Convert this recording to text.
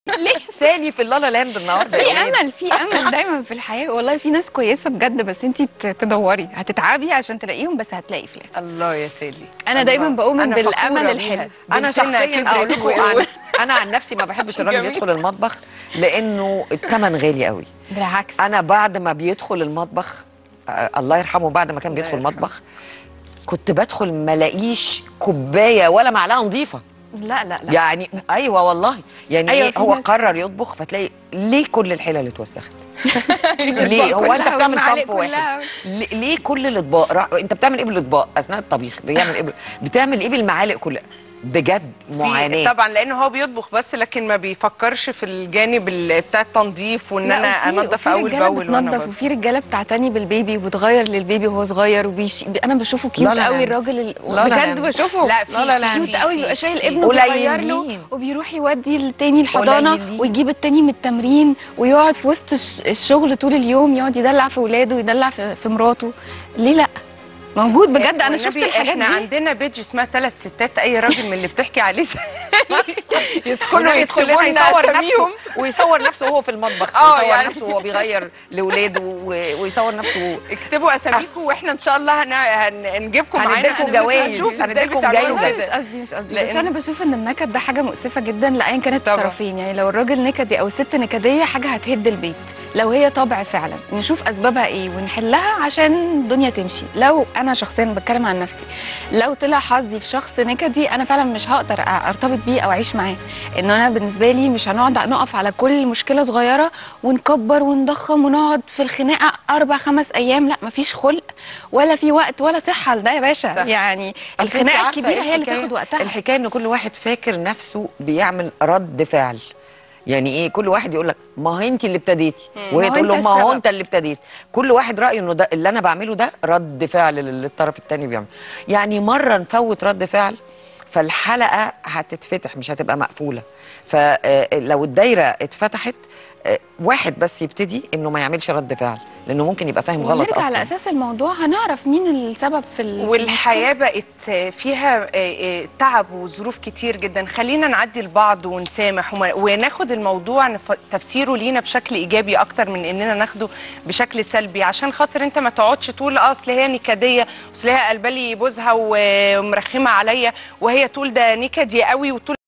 ليه سالي في اللالا لاند النهارده في يا ولاد. امل في امل دايما في الحياه والله في ناس كويسه بجد بس انت تدوري هتتعبي عشان تلاقيهم بس هتلاقي في الآخر. الله يا سالي انا الله. دايما بؤمن أنا بالامل فخورة الحلو بيها. انا بنتنا شخصيا كبرت اقول لكم و- عن انا عن نفسي ما بحبش الراجل جميل. يدخل المطبخ لانه الثمن غالي قوي بالعكس انا بعد ما بيدخل المطبخ آه الله يرحمه بعد ما كان الله بيدخل يرحمه. المطبخ كنت بدخل ما الاقيش كوبايه ولا معلقه نظيفه لا لا لا يعني ايوه والله يعني أيوة، أيوة في هو ناس- قرر يطبخ فتلاقي ليه كل الحلل اتوسخت ليه هو كلها انت بتعمل والمعالق صنف واحد كلها. ليه ليه كل الاطباق راح انت بتعمل ايه بالاطباق اثناء الطبيخ بيعمل ايه بال- بتعمل ايه بالمعالق كلها بجد في معاناه طبعا لانه هو بيطبخ بس لكن ما بيفكرش في الجانب ال- بتاع التنظيف وان لا، انا وفي- انضف وفي اول رجالة باول وانا بتنظف بطبخ. وفي رجاله بتعتني بالبيبي وبتغير للبيبي وهو صغير وبيش... انا بشوفه كيوت لا لا قوي لا. الراجل ال... لا لا بجد لا. بشوفه لا، في- لا لا في- كيوت في- قوي في- بيبقى شايل في. ابنه وبيغير له قليلين. وبيروح يودي التاني الحضانه قليلين. ويجيب التاني من التمرين ويقعد في وسط الش- الشغل طول اليوم يقعد يدلع في ولاده ويدلع في, في مراته ليه لا موجود بجد انا والنبي شفت الحاجات احنا دي عندنا بيج اسمها ثلاث ستات اي راجل من اللي بتحكي عليه يدخلوا كله يدخل يكتبوا لنا لنا يصور نفسه اساميهم ويصور نفسه وهو في المطبخ اه يصور يعني. نفسه وهو بيغير لاولاده و- ويصور نفسه اكتبوا اساميكم واحنا ان شاء الله هن... هن... هنجيبكم معانا هنديكم هنشوف- جوايز، هنشوف ازاي هنديكم بتعملوا جايزة. لا كده مش قصدي مش قصدي لأن- بس انا بشوف ان النكد ده حاجه مؤسفه جدا لايا كانت طبعا. الطرفين يعني لو الراجل نكدي او الست نكديه حاجه هتهد البيت لو هي طبع فعلا نشوف اسبابها ايه ونحلها عشان الدنيا تمشي لو انا شخصيا بتكلم عن نفسي لو طلع حظي في شخص نكدي انا فعلا مش هقدر أ- ارتبط بيه او اعيش معاه ان انا بالنسبه لي مش هنقعد نقف على كل مشكله صغيره ونكبر ونضخم ونقعد في الخناقه اربع خمس ايام لا مفيش خلق ولا في وقت ولا صحه لده يا باشا صح. يعني أصل أنت الخناقه عارفة الكبيره إيه هي اللي الحكاية؟ تاخد وقتها الحكايه ان كل واحد فاكر نفسه بيعمل رد فعل يعني ايه كل واحد يقول لك ما هو انت اللي ابتديتي وهي ما هو تقول له أنت ما هو السبب. انت اللي ابتديت كل واحد رايه انه ده اللي انا بعمله ده رد فعل للي الطرف الثاني بيعمل يعني مره نفوت رد فعل فالحلقه هتتفتح مش هتبقى مقفوله فلو الدايره اتفتحت آه، واحد بس يبتدي انه ما يعملش رد فعل لانه ممكن يبقى فاهم غلط ونرجع اصلا على اساس الموضوع هنعرف مين السبب في ال- في والحياه بقت فيها آه، آه، تعب وظروف كتير جدا خلينا نعدي لبعض ونسامح وما- وناخد الموضوع نف- تفسيره لينا بشكل ايجابي اكتر من اننا ناخده بشكل سلبي عشان خاطر انت ما تقعدش تقول اه اصل هي نكديه اصل هي قلبالي بوزها ومرخمه عليا وهي تقول ده نكدي قوي وطول